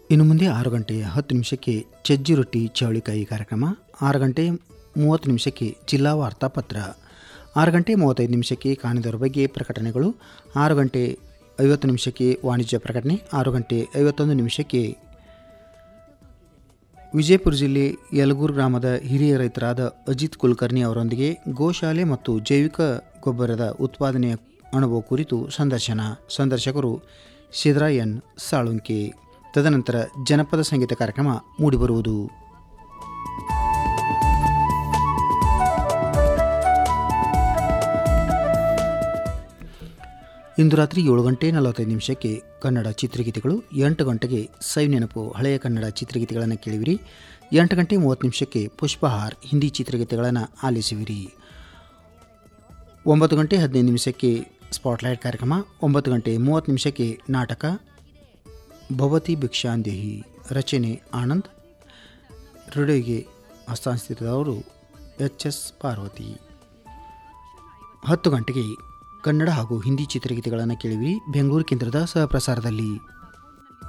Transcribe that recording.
ಇನ್ನು ಮುಂದೆ ಆರು ಗಂಟೆ ಹತ್ತು ನಿಮಿಷಕ್ಕೆ ಚಜ್ಜಿ ರೊಟ್ಟಿ ಚವಳಿಕಾಯಿ ಕಾರ್ಯಕ್ರಮ ಆರು ಗಂಟೆ ಮೂವತ್ತು ನಿಮಿಷಕ್ಕೆ ಜಿಲ್ಲಾ ವಾರ್ತಾಪತ್ರ ಆರು ಗಂಟೆ ಮೂವತ್ತೈದು ನಿಮಿಷಕ್ಕೆ ಕಾಣಿದವರ ಬಗ್ಗೆ ಪ್ರಕಟಣೆಗಳು ಆರು ಗಂಟೆ ಐವತ್ತು ನಿಮಿಷಕ್ಕೆ ವಾಣಿಜ್ಯ ಪ್ರಕಟಣೆ ಆರು ಗಂಟೆ ಐವತ್ತೊಂದು ನಿಮಿಷಕ್ಕೆ ವಿಜಯಪುರ ಜಿಲ್ಲೆ ಯಲಗೂರು ಗ್ರಾಮದ ಹಿರಿಯ ರೈತರಾದ ಅಜಿತ್ ಕುಲಕರ್ಣಿ ಅವರೊಂದಿಗೆ ಗೋಶಾಲೆ ಮತ್ತು ಜೈವಿಕ ಗೊಬ್ಬರದ ಉತ್ಪಾದನೆಯ ಅನುಭವ ಕುರಿತು ಸಂದರ್ಶನ ಸಂದರ್ಶಕರು ಸಿದ್ರಾಯನ್ ಸಾಳುಂಕೆ ತದನಂತರ ಜನಪದ ಸಂಗೀತ ಕಾರ್ಯಕ್ರಮ ಮೂಡಿಬರುವುದು ಇಂದು ರಾತ್ರಿ ಏಳು ಗಂಟೆ ನಲವತ್ತೈದು ನಿಮಿಷಕ್ಕೆ ಕನ್ನಡ ಚಿತ್ರಗೀತೆಗಳು ಎಂಟು ಗಂಟೆಗೆ ಸೈವ್ ನೆನಪು ಹಳೆಯ ಕನ್ನಡ ಚಿತ್ರಗೀತೆಗಳನ್ನು ಕೇಳುವಿರಿ ಎಂಟು ಗಂಟೆ ಮೂವತ್ತು ನಿಮಿಷಕ್ಕೆ ಪುಷ್ಪಹಾರ್ ಹಿಂದಿ ಚಿತ್ರಗೀತೆಗಳನ್ನು ಆಲಿಸುವಿರಿ ಒಂಬತ್ತು ಗಂಟೆ ಹದಿನೈದು ನಿಮಿಷಕ್ಕೆ ಸ್ಪಾಟ್ಲೈಟ್ ಕಾರ್ಯಕ್ರಮ ಒಂಬತ್ತು ಗಂಟೆ ಮೂವತ್ತು ನಿಮಿಷಕ್ಕೆ ನಾಟಕ ಭವತಿ ಭಿಕ್ಷಾಂದೇಹಿ ರಚನೆ ಆನಂದ್ ರೇಡಿಯೋಗೆ ಹಸ್ತಾಂತರಿಸಿದವರು ಎಚ್ ಎಸ್ ಪಾರ್ವತಿ ಹತ್ತು ಗಂಟೆಗೆ ಕನ್ನಡ ಹಾಗೂ ಹಿಂದಿ ಚಿತ್ರಗೀತೆಗಳನ್ನು ಕೇಳಿವಿರಿ ಬೆಂಗಳೂರು ಕೇಂದ್ರದ ಸಹಪ್ರಸಾರದಲ್ಲಿ